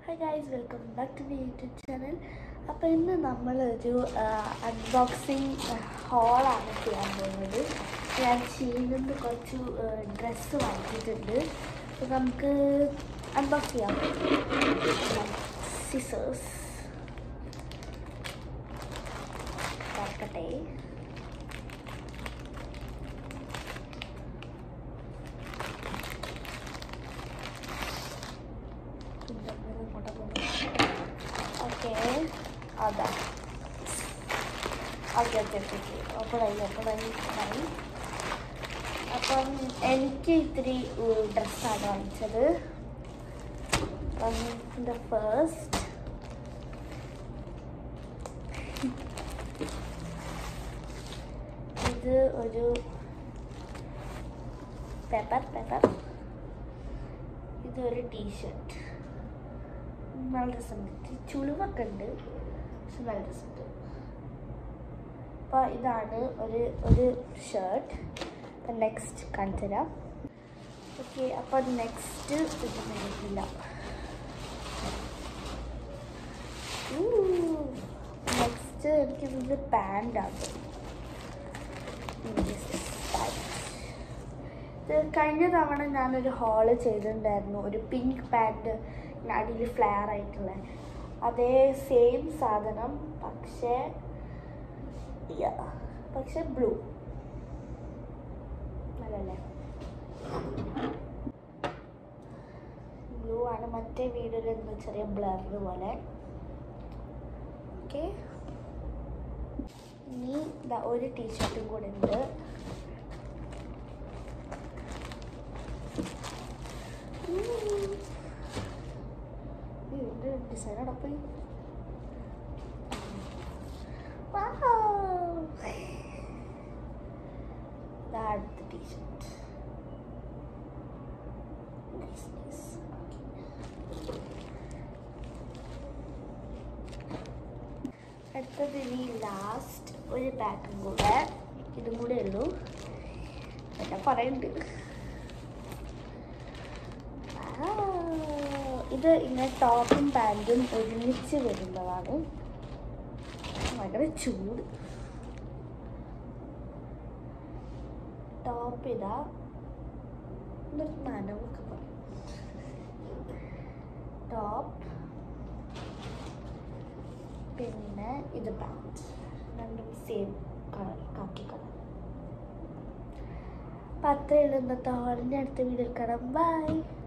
hi guys welcome back to my YouTube channel അപ്പോൾ ഇന്ന് നമ്മളൊരു അൺബോക്സിങ് ഹോളാണ് ചെയ്യാൻ പോകുന്നത് ഞാൻ ചെയ്യുന്നത് കുറച്ച് ഡ്രസ്സ് വാങ്ങിയിട്ടുണ്ട് അപ്പോൾ നമുക്ക് അൺബോക്സ് ചെയ്യാം സിസേഴ്സ് തുറക്കട്ടെ ഓക്കെ അതാ ഓക്കെ ഓക്കെ ഓക്കെ ഓക്കെ ഓപ്പണായി ഓപ്പണായി ഓപ്പണായി അപ്പം എനിക്ക് ഇത്തിരി ഡ്രസ്സാണ് വാങ്ങിച്ചത് അപ്പം ദ ഫസ്റ്റ് ഇത് ഒരു പേപ്പർ പേപ്പർ ഇതൊരു ടീഷർട്ട് നല്ല രസമുണ്ട് ചുളിവൊക്കെ ഉണ്ട് പക്ഷെ നല്ല രസമുണ്ട് അപ്പോൾ ഇതാണ് ഒരു ഒരു ഷർട്ട് അപ്പം നെക്സ്റ്റ് കാണിച്ചു തരാം ഓക്കെ അപ്പോൾ നെക്സ്റ്റ് ഇത് മേടിക്കില്ല നെക്സ്റ്റ് എനിക്കിത് പാൻ്റാണ് ഇത് കഴിഞ്ഞ തവണ ഞാനൊരു ഹോള് ചെയ്തിട്ടുണ്ടായിരുന്നു ഒരു പിങ്ക് പാൻറ് അടിയിൽ ഫ്ലെയർ ആയിട്ടുള്ള അതേ സെയിം സാധനം പക്ഷേ yeah, പക്ഷെ ബ്ലൂ നല്ലല്ലേ ബ്ലൂ ആണ് മറ്റേ വീഡിയോയിൽ എന്തോ ചെറിയ ബ്ലർ പോലെ ഓക്കെ ഇനി ഇതാ ഒരു ടീഷർട്ടും കൂടെ ഉണ്ട് ഇതിൻ്റെ ഡിസൈൻ അടപ്പോയി അടുത്ത ടീഷർട്ട് അടുത്തത് ഇനി ലാസ്റ്റ് ഒരു പാക്കും കൂടെ ഇതും കൂടെ ഉള്ളൂ എന്നെ പറയുന്നുണ്ട് ഇത് ഇങ്ങനെ ടോപ്പും പാൻറ്റും ഒരുമിച്ച് വരുന്നതാണ് ഭയങ്കര ചൂട് ടോപ്പ് ഇതാ ഇതൊരു നനവൊക്കെ പറയും ടോപ്പ് പിന്നെ ഇത് പാൻറ്റ് രണ്ടും സെയിം കളർ കാക്കി കളർ അപ്പം അത്രയുള്ള ഇന്നത്തെ ഹോളിൻ്റെ അടുത്ത വീഡിയോ കാണാം ബൈ